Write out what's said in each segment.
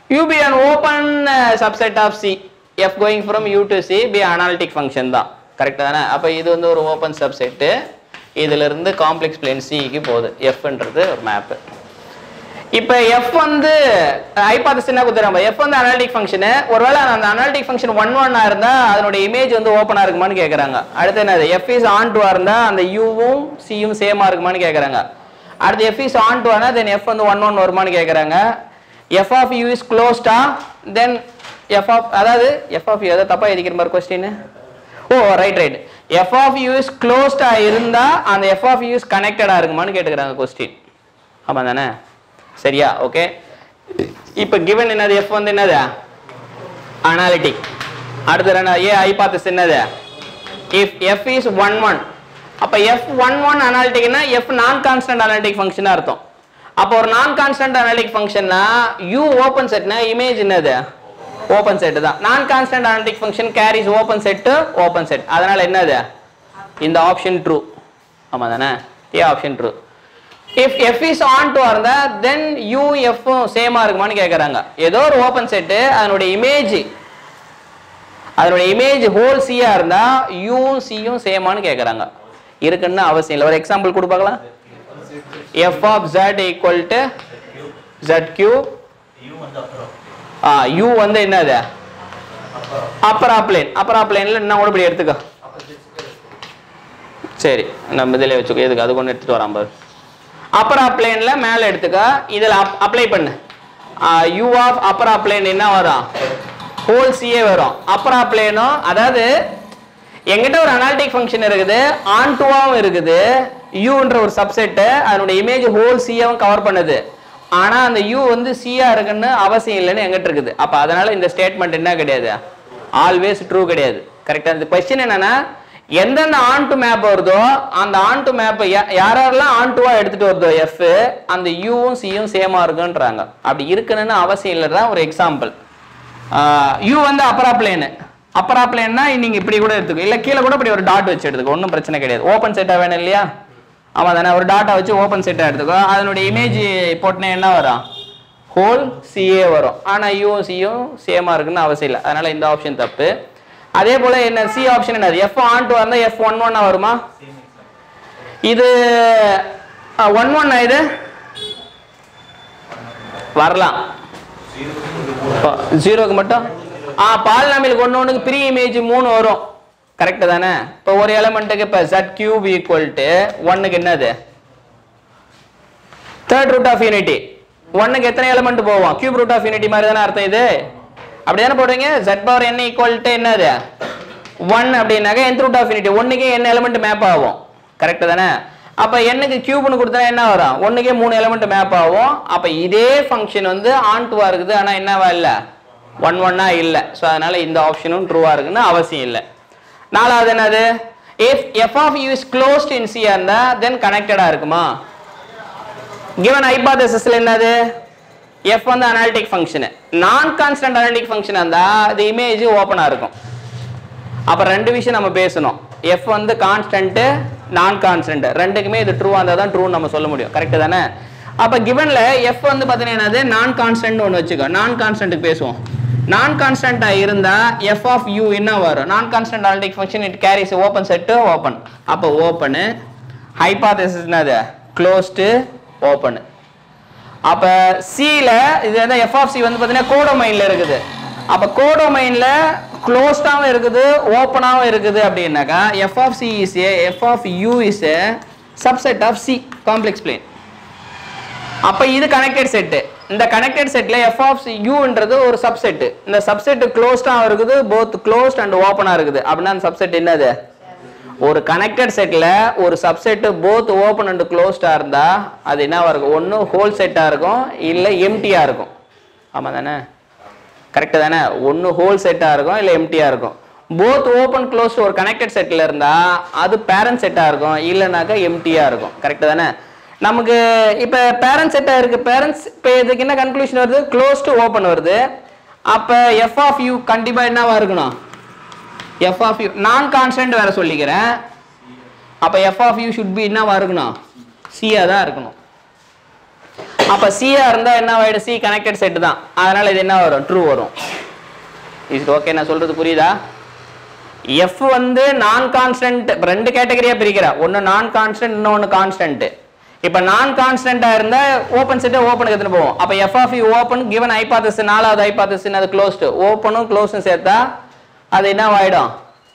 u be an open uh, subset of c f going from u to c be analytic function தான் correct தானே அப்ப இது வந்து ஒரு ஓப்பன் சப்செட் இதுல இருந்து காம்ப்ளெக்ஸ் பிளேன் சிக்கு போகுது எஃப்ன்றது ஒரு மேப் இப்போ எஃப் வந்து ஹைபாத்தஸ் என்ன கொடுத்துறாங்க எஃப் வந்து அனாலிட்டிக் ஃபங்க்ஷனு ஒருவேளை அந்த அனாலிட்டிக் ஃபங்க்ஷன் ஒன் ஒன்னா இருந்தா அதனுடைய இமேஜ் வந்து ஓப்பனா இருக்குமான்னு கேக்குறாங்க அடுத்து என்னது எஃப் இஸ் ஆன் டுவா இருந்தா அந்த யூவும் சியும் சேமா இருக்குமான்னு கேக்குறாங்க அடுத்து எஃப் இஸ் ஆன் டுவானா தென் எஃப் வந்து ஒன் ஒன் வருமான்னு கேக்குறாங்க எஃப் ஆஃப் யூ இஸ் க்ளோஸ்டா தென் எஃப் ஆஃப் அதாவது எஃப் ஆஃப் யூ ஏதாவது தப்பா எழுதிக்கிற மாதிரி question oh right right F of U is க்ளோஸ்டா இருந்தா அந்த எஃப் ஆஃப் யூ இஸ் கனெக்டடா இருக்குமான்னு கேட்டுக்கிறாங்க கொஸ்டின் ஆமா தானே சரியா ஓகே இப்போ கிவன் என்னது எஃப் வந்து என்னது அனாலிட்டிக் அடுத்து என்ன ஏ ஹைபாத்தஸ் என்னது if F is one one அப்ப எஃப் ஒன் ஒன் அனாலிட்டிக்னா எஃப் நான் கான்ஸ்டன்ட் அனாலிட்டிக் ஃபங்க்ஷனா அர்த்தம் அப்போ ஒரு நான் கான்ஸ்டன்ட் அனாலிட்டிக் ஃபங்க்ஷன்னா யூ ஓப்பன் செட்னா இமேஜ் என்னது ஓப்பன் செட் தான் non constant analytic function carries open set open set அதனால என்னது இந்த ஆப்ஷன் ட்ரூ ஆமா தானே A option true if F is onto இருந்தா தென் யூ எஃப் சேமா இருக்குமான்னு கேக்குறாங்க ஏதோ ஒரு ஓப்பன் செட் அதனுடைய இமேஜ் அதனுடைய இமேஜ் ஹோல் சியா இருந்தா யூவும் சியும் சேமான்னு கேக்குறாங்க இருக்குன்னு அவசியம் இல்லை ஒரு எக்ஸாம்பிள் கொடுப்பாங்களா F of Z equal to Z cube ஆ யூ வந்து என்னது அப்பரா பிளேன் அப்பரா பிளேன்ல என்ன கூட இப்படி எடுத்துக்கோ சரி நம்ம இதில் வச்சுக்கோ எதுக்கு அது கொண்டு எடுத்துட்டு வரான் பாரு அப்பரா பிளேன்ல மேல எடுத்துக்க இதுல அப்ளை பண்ணு யூ ஆஃப் அப்பரா பிளேன் என்ன வரும் ஹோல் சிஏ வரும் அப்பரா பிளேனும் அதாவது எங்கிட்ட ஒரு அனாலிட்டிக் ஃபங்க்ஷன் இருக்குது ஆன் டுவாவும் இருக்குது யூன்ற ஒரு சப்செட் அதனுடைய இமேஜ் ஹோல் சியாவும் கவர் பண்ணுது ஆனா அந்த யூ வந்து சியா இருக்குன்னு அவசியம் இல்லைன்னு எங்கிட்ட இருக்குது அப்ப அதனால இந்த ஸ்டேட்மெண்ட் என்ன கிடையாது ஆல்வேஸ் ட்ரூ கிடையாது கரெக்டா இந்த கொஸ்டின் என்னன்னா எந்தெந்த ஆன் டு மேப் வருதோ அந்த ஆன் டு மேப் யாரெல்லாம் ஆன் டுவா எடுத்துட்டு வருதோ எஃப் அந்த யூவும் சியும் சேமா இருக்குன்றாங்க அப்படி இருக்குன்னு அவசியம் இல்லைதான் ஒரு எக்ஸாம்பிள் யூ வந்து அப்பரா பிளேனு அப்பரா பிளேன்னா நீங்க இப்படி கூட எடுத்துக்கோ இல்ல கீழே கூட இப்படி ஒரு டாட் வச்சு எடுத்துக்கோ ஒன்றும் பிரச்சனை கிடையாது ஓப்பன் செட்டா வேணும் இல்லையா ஆமா தானே ஒரு டாட்டா வச்சு ஓப்பன் செட்டா எடுத்துக்கோ அதனுடைய இமேஜ் போட்டுனா என்ன வரும் ஹோல் சிஏ வரும் ஆனா யூவும் சியும் சேமா இருக்குன்னு அவசியம் இல்லை அதனால இந்த ஆப்ஷன் தப்பு அதே போல என்ன சி ஆப்ஷன் என்னது எஃப் ஆன் டூ இருந்தா எஃப் ஒன் ஒன்னா வருமா இது ஒன் ஒன் இது வரலாம் ஜீரோக்கு மட்டும் ஆ பாலினாமியல் ஒன்று ஒன்றுக்கு ப்ரீ இமேஜ் மூணு வரும் கரெக்ட் தானே இப்போ ஒரு எலமெண்ட்டுக்கு இப்போ ஜட் கியூப் ஈக்குவல் டு ஒன்னுக்கு என்னது தேர்ட் ரூட் ஆஃப் யூனிட்டி ஒன்னுக்கு எத்தனை எலமெண்ட் போவோம் கியூப் ரூட் ஆஃப் யூனிட்டி மாதிரி தானே அர்த்தம் இது அப்படி தானே போடுறீங்க Z power n equal to என்னது ஒன் அப்படின்னாக்க nth ரூட் ஆஃப் யூனிட்டி ஒன்னுக்கே என்ன எலமெண்ட் மேப் ஆகும் கரெக்ட் தானே அப்ப என்னுக்கு கியூப்னு கொடுத்தா என்ன வரும் ஒன்னுக்கே மூணு எலமெண்ட் மேப் ஆகும் அப்ப இதே ஃபங்க்ஷன் வந்து ஆன் டுவா இருக்குது ஆனா என்னவா இல்ல ஒன் ஒன்னா இல்ல ஸோ அதனால இந்த ஆப்ஷனும் ட்ரூவா இருக்குன்னு அவசியம் இல்லை நாலாவது என்னது if f of u is closed in C இருந்தா then connected-ஆ இருக்குமா given hypothesisல என்னது f வந்து analytic function non constant analytic function இருந்தா அது இமேஜ் ஓப்பனா இருக்கும் அப்ப ரெண்டு விஷயம் நம்ம பேசணும் f வந்து கான்ஸ்டன்ட் நான் கான்ஸ்டன்ட் ரெண்டுக்குமே இது ட்ரூவா இருந்தா தான் ட்ரூ நம்ம சொல்ல முடியும் கரெக்ட் தானே அப்ப கிவன்ல f வந்து பாத்தீங்கன்னா என்னது நான் கான்ஸ்டன்ட் ஒன்று வச்சுக்கோ நான் கான்ஸ்டன்ட்டுக்கு பேசுவோம் நான் கான்ஸ்டன்டா இருந்தா f ஆஃப் u என்ன வரும் non constant analytic function it carries open set open அப்போ ஓப்பன் ஹைபாதசிஸ் என்னது க்ளோஸ்டு ஓப்பன் அப்ப சில இது வந்து எஃப் ஆஃப் சி வந்து பாத்தீங்கன்னா கோடோமைன்ல இருக்குது அப்ப கோடோமைன்ல க்ளோஸ்டாவும் இருக்குது ஓப்பனாவும் இருக்குது அப்படின்னாக்கா F of C is a F of U is a subset of C complex plane அப்ப இது கனெக்டட் செட் இந்த கனெக்டட் செட்ல எஃப் ஆஃப் யூன்றது ஒரு சப்செட் இந்த சப்செட் க்ளோஸ்டா இருக்குது போத் க்ளோஸ்ட் அண்ட் ஓப்பனா இருக்குது அப்படின்னா அந்த சப்செட் என்னது ஒரு கனெக்டட் செட்ல ஒரு சப்செட் போத் ஓப்பன் அண்ட் க்ளோஸ்டா இருந்தா அது என்னவா இருக்கும் ஒன்று ஹோல் செட்டா இருக்கும் இல்ல எம்டியா இருக்கும் ஆமா தானே கரெக்ட் தானே ஒன்று ஹோல் செட்டா இருக்கும் இல்ல எம்டியா இருக்கும் போத் ஓப்பன் க்ளோஸ் ஒரு கனெக்டட் செட்ல இருந்தா அது பேரண்ட் செட்டா இருக்கும் இல்லைனாக்கா எம்டியா இருக்கும் கரெக்ட் தானே நமக்கு இப்ப பேரண்ட் செட்டா இருக்கு பேரண்ட்ஸ் இப்போ இதுக்கு என்ன கன்க்ளூஷன் வருது க்ளோஸ் டு ஓப்பன் வருது அப்ப எஃப் ஆஃப் யூ கண்டிப்பா என்னவா இருக்கணும் F of U non constant வேற சொல்லிக்கிறேன் அப்ப F of U should be என்னவா இருக்கணும் சியா தான் இருக்கணும் அப்ப சியா இருந்தா என்ன ஆயிடும் சி கனெக்டட் செட் தான் அதனால இது என்ன வரும் ட்ரூ வரும் இஸ் ஓகே நான் சொல்றது புரியுதா எஃப் வந்து நான் கான்ஸ்டன்ட் ரெண்டு கேட்டகரியா பிரிக்கிறா ஒன்னு நான் கான்ஸ்டன்ட் இன்னொன்னு கான்ஸ்டன்ட் இப்ப நான் கான்ஸ்டன்டா இருந்தா ஓபன் செட் ஓபனுக்கு எடுத்துட்டு போவோம் அப்ப F of U open given hypothesis நாலாவது ஹைபாதசிஸ் அது க்ளோஸ்டு ஓபனும் க்ளோஸும் சேர்த்தா அது என்ன ஆயிடும்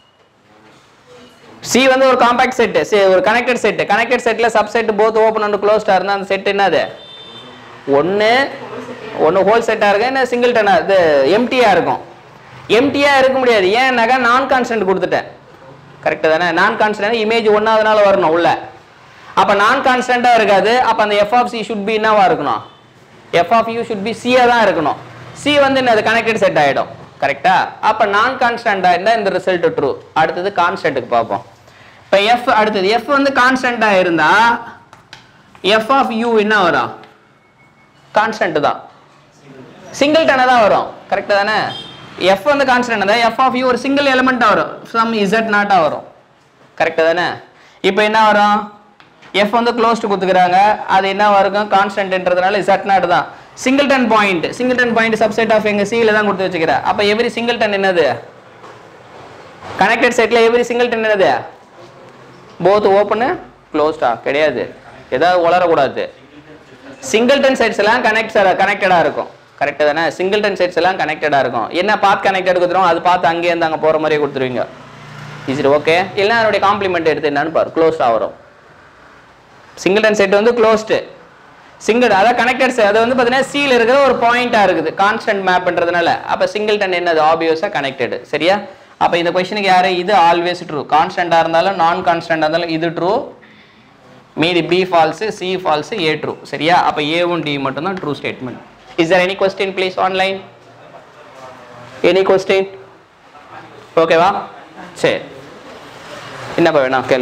சி வந்து ஒரு காம்பாக்ட் செட் ஒரு கனெக்டட் செட் கனெக்டட் செட்ல சப்செட் போத் ஓபன் அண்ட் க்ளோஸ்டா இருந்தா அந்த செட் என்னது ஒன்னு ஒன்னு ஹோல் செட்டா இருக்கு என்ன சிங்கிள் டனா இது எம்டியா இருக்கும் எம்டியா இருக்க முடியாது ஏன்னாக்கா நான் கான்ஸ்டன்ட் கொடுத்துட்டேன் கரெக்ட் தானே நான் கான்ஸ்டன்ட் இமேஜ் ஒன்னாவதுனால வரணும் உள்ள அப்ப நான் கான்ஸ்டன்டா இருக்காது அப்ப அந்த F of C should be என்னவா இருக்கணும் F of U should be சியா தான் இருக்கணும் சி வந்து என்னது கனெக்டட் செட் ஆயிடும் கரெக்டா அப்ப நான் கான்ஸ்டன்டா இருந்தா இந்த ரிசல்ட் ட்ரூ அடுத்தது கான்ஸ்டன்ட்டுக்கு பார்ப்போம் இப்ப எஃப் அடுத்தது எஃப் வந்து கான்ஸ்டன்டா இருந்தா எஃப் ஆஃப் யூ என்ன வரும் கான்ஸ்டன்ட் தான் சிங்கிள் டனை தான் வரும் கரெக்ட் தானே எஃப் வந்து கான்ஸ்டன்ட் தான் எஃப் ஆஃப் யூ ஒரு சிங்கிள் எலிமெண்ட்டாக வரும் சம் இசட் நாட்டாக வரும் கரெக்ட் தானே இப்போ என்ன வரும் எஃப் வந்து க்ளோஸ்டு கொடுத்துக்கிறாங்க அது என்ன வரும் கான்ஸ்டன்ட்ன்றதுனால இசட் நாட் தான் singleton point singleton point subset of எங்க சியில் தான் கொடுத்து வச்சுக்கிறேன் அப்போ எவ்ரி சிங்கிள்டன் என்னது கனெக்டட் செட்டில் எவ்ரி சிங்கிள்டன் என்னது போத் ஓப்பனு க்ளோஸ்டா கிடையாது ஏதாவது உளரக்கூடாது சிங்கிள்டன் செட்ஸ் எல்லாம் கனெக்ட் கனெக்டடா இருக்கும் கரெக்ட் தானே சிங்கிள்டன் செட்ஸ் எல்லாம் கனெக்டடா இருக்கும் என்ன பாத் கனெக்டட் கொடுத்துரும் அது பார்த்து அங்கேயே இருந்து அங்கே போற மாதிரியே கொடுத்துருவீங்க இஸ் இட் ஓகே இல்லைன்னா அதனுடைய காம்ப்ளிமெண்ட் எடுத்து என்னன்னு பாரு க்ளோஸ்டா வரும் சிங்கிள்டன் செட் வந்து க்ளோஸ்டு சிங்கிள் அதாவது கனெக்டட் அது வந்து பார்த்தீங்கன்னா சீல் இருக்கிற ஒரு பாயிண்டா இருக்குது கான்ஸ்டன்ட் மேப்ன்றதுனால அப்போ சிங்கிள்டன் என்னது ஆபியஸாக கனெக்டட் சரியா அப்போ இந்த கொஸ்டினுக்கு யாரு இது ஆல்வேஸ் ட்ரூ கான்ஸ்டன்டா இருந்தாலும் நான் கான்ஸ்டன்டா இருந்தாலும் இது ட்ரூ மீதி B false C false A true சரியா அப்போ ஏவும் டி மட்டும் தான் true statement is there any question please online any question ஓகேவா சரி என்னப்பா வேணாம் கேளு